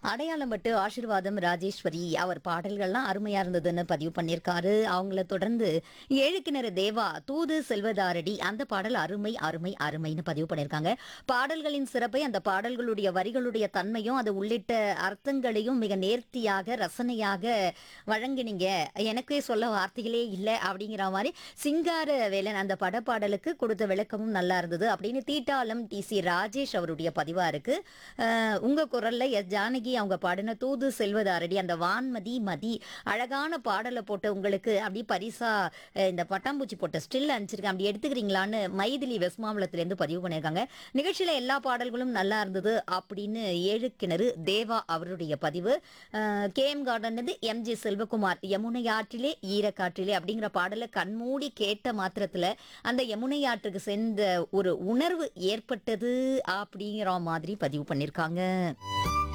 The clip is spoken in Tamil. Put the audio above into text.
அடையாளம் பட்டு ஆசீர்வாதம் ராஜேஸ்வரி அவர் பாடல்கள்லாம் அருமையா இருந்ததுன்னு பதிவு பண்ணியிருக்காரு அவங்கள தொடர்ந்து ஏழுக்கிணறு தேவா தூது செல்வதாரடி அந்த பாடல் அருமை அருமை அருமைன்னு பதிவு பண்ணியிருக்காங்க பாடல்களின் சிறப்பை அந்த பாடல்களுடைய வரிகளுடைய தன்மையும் அது உள்ளிட்ட அர்த்தங்களையும் மிக நேர்த்தியாக ரசனையாக வழங்கினீங்க எனக்கே சொல்ல வார்த்தைகளே இல்லை அப்படிங்கிற மாதிரி சிங்கார வேலன் அந்த படப்பாடலுக்கு கொடுத்த விளக்கமும் நல்லா இருந்தது அப்படின்னு தீட்டாளம் டி சி ராஜேஷ் அவருடைய பதிவா இருக்கு அஹ், உங்க குரல்ல எஸ் ஜானகி அவங்க பாடின தூது செல்வதாரடி அந்த வான்மதி மதி அழகான பாடலை போட்டு உங்களுக்கு அப்படி பரிசா அஹ், இந்த பட்டாம்பூச்சி போட்ட ஸ்டில் அனுப்பிச்சிருக்கேன் அப்படி எடுத்துக்கிறீங்களான்னு மைதிலி வெஸ்மாவளத்துல இருந்து பதிவு பண்ணியிருக்காங்க நிகழ்ச்சியில எல்லா பாடல்களும் நல்லா இருந்தது அப்படின்னு ஏழு கிணறு தேவா அவருடைய பதிவு கே எம் கார்டன் இருந்து எம் ஜி செல்வகுமார் யமுனை ஆற்றிலே ஈரக்காற்றிலே அப்படிங்கிற பாடலை கண்மூடி கேட்ட மாத்திரத்துல அந்த யமுனை ஆற்றுக்கு சென்ற ஒரு உணர்வு ஏற்பட்டது அப்படிங்கிற மாதிரி பதிவு பண்ணியிருக்காங்க